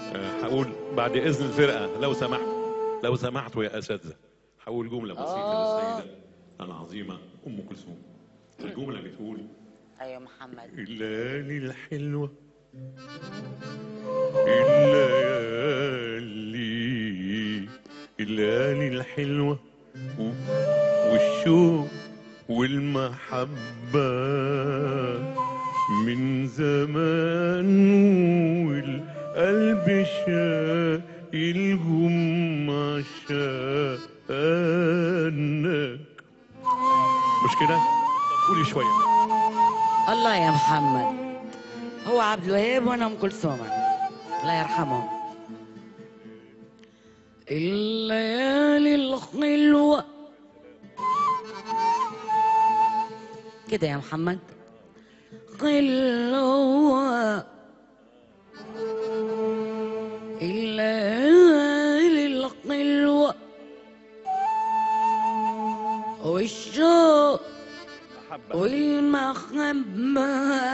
آه، هقول بعد اذن الفرقه لو سمحت لو سمحتوا يا اساتذه هقول جمله بسيطه للسيده العظيمه ام كلثوم الجمله بتقول ايوه محمد الليالي الحلوه الليالي الليالي الحلوه و- والشوق والمحبه من زمان والقلب شايلهم عشانك مش كده؟ قولي شويه الله يا محمد هو عبد الوهاب وانا ام كلثوم الله يرحمه الليالي الحلوة كده يا محمد حلوة الليالي الحلوة والشوق والمحبة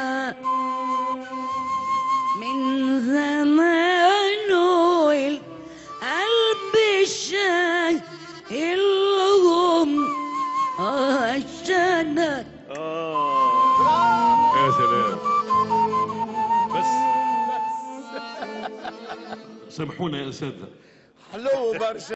من زمان والقلب شايلهم عشانك يا سلام بس سامحونا يا اساتذه حلو برشا